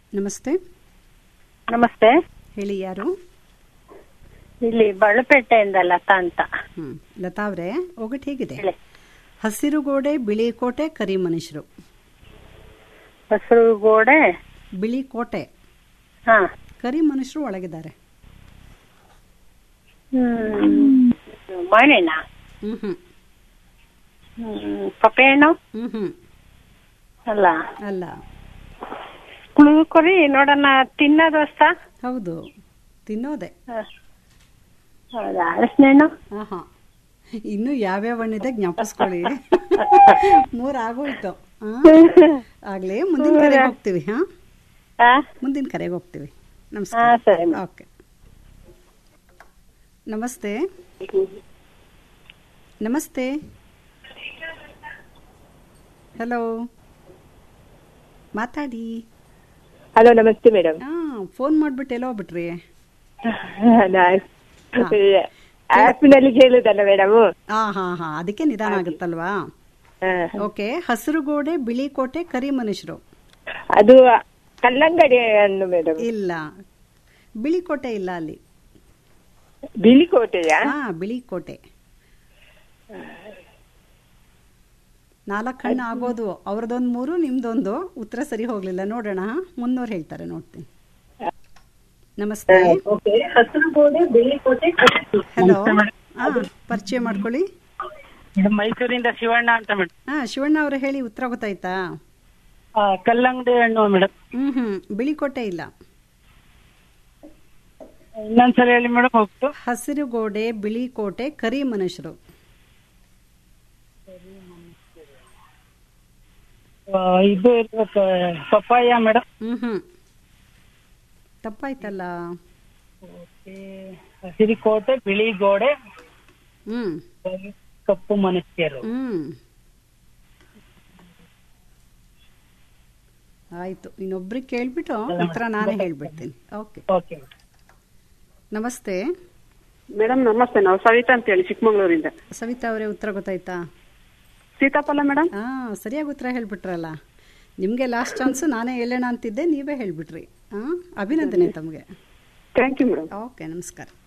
ನಮಸ್ತೆ ನಮಸ್ತೆ ಹೇಳಿ ಯಾರು ಇಲ್ಲಿ ಬಳಪೇಟೆಯಿಂದ ಲತಾ ಅಂತ ಹ್ಮ್ ಲತಾ ಅವರೇ ಒಗಟ್ ಹೇಗಿದೆ ಹೇಳಿ. ಹಸಿರು ಗೋಡೆ ಬಿಳಿ ಕೋಟೆ ಕರಿ ಮನುಷ್ಯರು ಹಸಿರು ಗೋಡೆ ಬಿಳಿ ಕೋಟೆ ಹಾ ಕರಿ ಮನುಷ್ಯರು ಒಳಗಿದ್ದಾರೆ ಹ್ಮ್ ಮಾವಿನ ಹ್ಮ್ ಹ್ಮ್ ಹ್ಮ್ ಪಪ್ಪೆಹಣ್ಣು ಹ್ಮ್ ಹ್ಮ್ ಅಲ್ಲ ಅಲ್ಲ ಕುಳಿದುಕೊರಿ ನೋಡೋಣ ತಿನ್ನೋದೋಸ್ತ ಹೌದು ತಿನ್ನೋದೆ ಹೌದಾ ಅರಸಿನ ಹಣ್ಣು ಆಹಾ ಇನ್ನು ಯಾವ್ಯಾವ ಹಣ್ಣಿದೆ ಜ್ಞಾಪಿಸ್ಕೊಳ್ಳಿ ಮೂರ್ ಆಗೋಯ್ತು ಆ? ಆಗ್ಲೇ ಮುಂದಿನ ಕರೆಗೆ ಹೋಗ್ತೀವಿ ಹಾ ಹಾ ಮುಂದಿನ ಕರೆಗೆ ಹೋಗ್ತೀವಿ ಹಾ ನಮಸ್ಕಾರ ಸರಿ ಮೇಡಮ್. ಓಕೆ ನಮಸ್ತೆ ನಮಸ್ತೆ ಹಲೋ ಮಾತಾಡಿ ಹಲೋ ನಮಸ್ತೆ ಮೇಡಮ್ ಹಾ ಫೋನ್ ಮಾಡ್ಬಿಟ್ಟು ಎಲ್ಲೋ ಬಿಟ್ರಿ ಆ್ಯಪ್ನಲ್ಲಿ ಕೇಳುದಲ್ಲ ಮೇಡಮ್ ಹಾ ಹಾ ಹಾ ಅದಕ್ಕೆ ನಿಧಾನ ಆಗುತ್ತಲ್ವಾ ಓಕೆ ಹಸಿರು ಗೋಡೆ ಬಿಳಿ ಕೋಟೆ ಕರಿ ಮನುಷ್ಯರು ಅದು ಕಲ್ಲಂಗಡಿ ಹಣ್ಣು ಮೇಡಮ್ ಇಲ್ಲ ಬಿಳಿ ಕೋಟೆ ಇಲ್ಲ ಅಲ್ಲಿ ಬಿಳಿಕೋಟೆಯ ಹಾ ಬಿಳಿ ಕೋಟೆ ನಾಲ್ಕು ಹಣ್ಣು ಆಗೋದು ಅವ್ರದೊಂದು ಮೂರು ನಿಮ್ದೊಂದು ಉತ್ತರ ಸರಿ ಹೋಗ್ಲಿಲ್ಲ ನೋಡೋಣ ಮುನ್ನೂರು ಹೇಳ್ತಾರೆ ನೋಡ್ತೀನಿ ನಮಸ್ತೆ ಹಸಿರು ಗೋಡೆ ಬಿಳಿ ಕೋಟೆ ಹಲೋ ಹಾ ಪರಿಚಯ ಮಾಡ್ಕೊಳ್ಳಿ ಮೈಸೂರಿಂದ ಶಿವಣ್ಣ ಅಂತ ಮೇಡಮ್ ಹಾ ಶಿವಣ್ಣ ಅವರೇ ಹೇಳಿ ಉತ್ತರ ಗೊತ್ತಾಯ್ತಾ ಕಲ್ಲಂಗಡಿ ಹಣ್ಣು ಮೇಡಮ್ ಹ್ಮ್ ಹ್ಮ್ ಬಿಳಿ ಕೋಟೆ ಇಲ್ಲ ಇನ್ನೊಂದ್ಸಲ ಹೇಳಿ ಮೇಡಮ್ ಹೋಗ್ತು ಹಸಿರು ಗೋಡೆ ಬಿಳಿ ಕೋಟೆ ಕರಿ ಮನುಷ್ಯರು ಆ, ಇದು ಇರ್ಬೇಕು ಪಪ್ಪಾಯ ಮೇಡಮ್ ಹ್ಮ್ ಹ್ಮ್ ತಪ್ಪಾಯ್ತಲ್ಲ ಹಸಿರು ಕೋಟೆ ಬಿಳಿ ಗೋಡೆ ಹ್ಮ್ ಕಪ್ಪು ಮನುಷ್ಯರು ಹ್ಮ್ ಆಯ್ತು ಇನ್ನೊಬ್ರಿಗೆ ಕೇಳ್ಬಿಟ್ಟು ಉತ್ತರ ನಾನೇ ಹೇಳ್ಬಿಡ್ತೀನಿ ಓಕೆ ಓಕೆ ನಮಸ್ತೆ ಮೇಡಮ್ ನಮಸ್ತೆ ನಾವು ಸವಿತಾ ಅಂತ ಹೇಳಿ ಚಿಕ್ಕಮಗಳೂರಿಂದ ಸವಿತಾ ಅವರೇ ಉತ್ತರ ಗೊತ್ತಾಯ್ತಾ ಸೀತಾಫಲ ಮೇಡಮ್ ಹಾ ಸರಿಯಾಗಿ ಉತ್ತರ ಹೇಳ್ಬಿಟ್ರಲ್ಲ ನಿಮ್ಗೆ ಲಾಸ್ಟ್ ಚಾನ್ಸು ನಾನೇ ಹೇಳೋಣ ಅಂತಿದ್ದೆ ನೀವೇ ಹೇಳ್ಬಿಟ್ರಿ ಹಾ ಅಭಿನಂದನೆ ತಮಗೆ ಥ್ಯಾಂಕ್ ಯು ಮೇಡಮ್ ಓಕೆ ನಮಸ್ಕಾರ